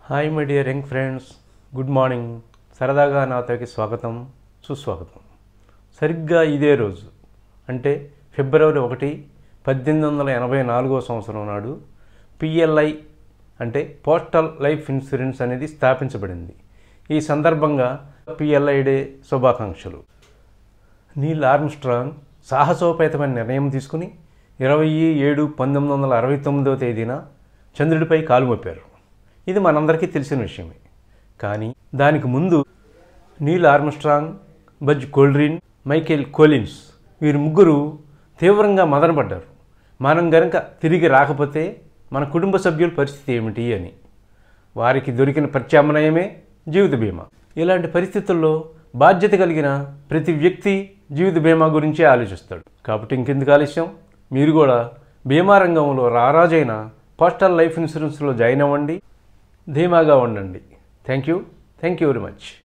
hi my dear young friends good morning సరదాగా నాతోకి స్వాగతం సుస్వాగతం సరిగ్గా ఇదే రోజు అంటే ఫిబ్రవరి ఒకటి పద్దెనిమిది వందల ఎనభై నాలుగో సంవత్సరం నాడు పిఎల్ఐ అంటే పోస్టల్ లైఫ్ ఇన్సూరెన్స్ అనేది స్థాపించబడింది ఈ సందర్భంగా పిఎల్ఐ డే శుభాకాంక్షలు నీల్ ఆర్మ్స్ట్రాంగ్ సాహసోపేతమైన నిర్ణయం తీసుకుని ఇరవై ఏడు పంతొమ్మిది వందల అరవై తొమ్మిదవ తేదీన చంద్రుడిపై కాలు మోపారు ఇది మనందరికీ తెలిసిన విషయమే కానీ దానికి ముందు Neil Armstrong Buzz Aldrin Michael Collins వీరు ముగ్గురు తీవ్రంగా మదనపడ్డారు మనం గనక తిరిగి రాకపోతే మన కుటుంబ సభ్యుల పరిస్థితి ఏమిటి అని వారికి దొరికిన ప్రత్యామ్నాయమే జీవిత బీమా ఇలాంటి పరిస్థితుల్లో బాధ్యత కలిగిన ప్రతి వ్యక్తి జీవిత బీమా గురించే ఆలోచిస్తాడు కాబట్టి ఇంకెందుకు ఆలస్యం మీరు కూడా బీమా రంగంలో రారాజైన పోస్టల్ లైఫ్ ఇన్సూరెన్స్లో జాయిన్ అవ్వండి ధీమాగా ఉండండి thank you thank you very much